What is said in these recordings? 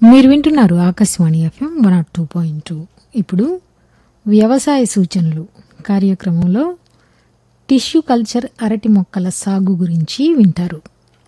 మీరు వింటున్నారు Akashvani FM one nought two point two ఇప్పుడు వ్యవసాయ సూచనలు కార్యక్రమంలో టిష్యూ కల్చర్ అరటి మొక్కల సాగు గురించి వింటారు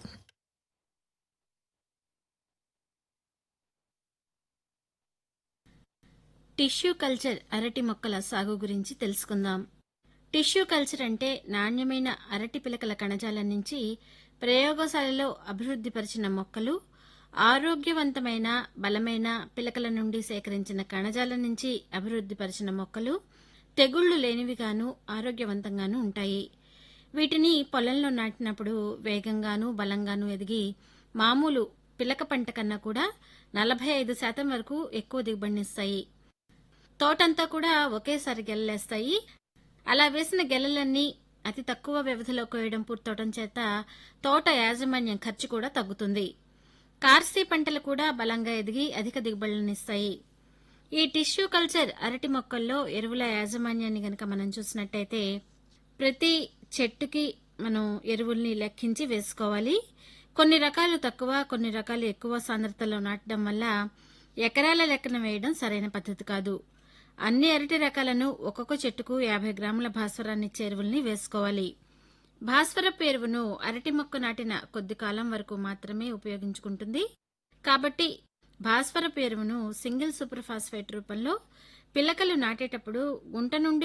టిష్యూ కల్చర్ అరటి మొక్కల సాగు గురించి తెలుసుకుందాం టిష్యూ కల్చర్ అంటే నాణ్యమైన అరటి పిలకల కణజాలం నుంచి ప్రయోగశాలలో అభివృద్ధిపరిచిన మొక్కలు ఆరోగ్యవంతమైన బలమైన పిలకల నుండి సేకరించిన కణజాలం నుంచి అభివృద్ధిపరిచిన మొక్కలు తెగుళ్లు లేనివిగాను ఆరోగ్యవంతంగాను ఉంటాయి వీటిని పొలంలో నాటినప్పుడు వేగంగాను బలంగాను ఎదిగి మామూలు పిలక పంట కన్నా కూడా నలభై ఐదు శాతం వరకు ఎక్కువ దిగుబడినిస్తాయి తోటంతా కూడా ఒకేసారి గెలలేస్తాయి అలా వేసిన గెలలన్నీ అతి తక్కువ వ్యవధిలో కోయడం పూర్తవడం చేత తోట యాజమాన్యం ఖర్చు కూడా తగ్గుతుంది కార్సీ పంటలు కూడా బలంగా ఎదిగి అధిక దిగుబడులనిస్తాయి ఈ టిష్యూ కల్చర్ అరటి మొక్కల్లో ఎరువుల యాజమాన్యాన్ని గనక మనం చూసినట్టయితే ప్రతి చెట్టుకి మనం ఎరువుల్ని లెక్కించి వేసుకోవాలి కొన్ని రకాలు తక్కువ కొన్ని రకాలు ఎక్కువ సాంద్రతలో నాటడం వల్ల ఎకరాల లెక్కన వేయడం సరైన పద్ధతి కాదు అన్ని అరటి రకాలను ఒక్కొక్క చెట్టుకు యాభై గ్రాముల భాస్వరాన్ని ఎరువుల్ని వేసుకోవాలి భాస్వరపు ఎరువును అరటి మొక్క నాటిన కొద్ది కాలం వరకు మాత్రమే ఉపయోగించుకుంటుంది కాబట్టి భాస్వరపు ఎరువును సింగిల్ సూపర్ ఫాస్ఫేట్ రూపంలో పిలకలు నాటేటప్పుడు గుంట నుండి